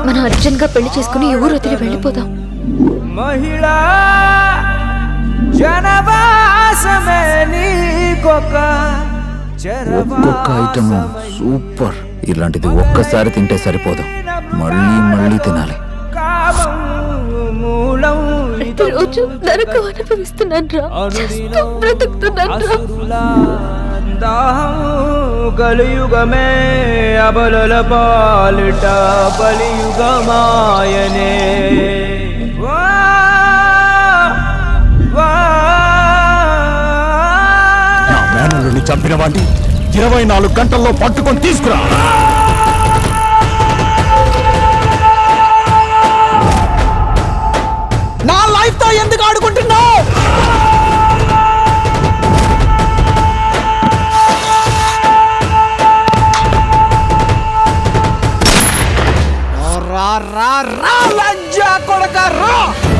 మనం అర్జెంట్ గా పెళ్లి చేసుకుని ఈ ఊరు వదిలి వెళ్ళిపోదాం మహిళా జనవాసమే నీకొక ఒక్కొక్క ఐటమ్ సూపర్ ఇలాంటిది ఒక్కసారి తింటే సరిపోదు మళ్ళీ మళ్ళీ తినాలి కామం మూలం ప్రతిరోజు నరకం అనుభవిస్తున్నాను రా బ్రతుకుతున్నాను రా అసురులా దాహం కలియుగమే అబలల పాలిట బలియుగమాయనే వా, వా. నా మేనల్లుని చంపిన వాడిని ఇరవై నాలుగు గంటల్లో పట్టుకొని తీసుకురా నా లైఫ్ తో ఎందుకు ఆడుకుంటున్నావు రా రా రా లజ్జా కొడక రా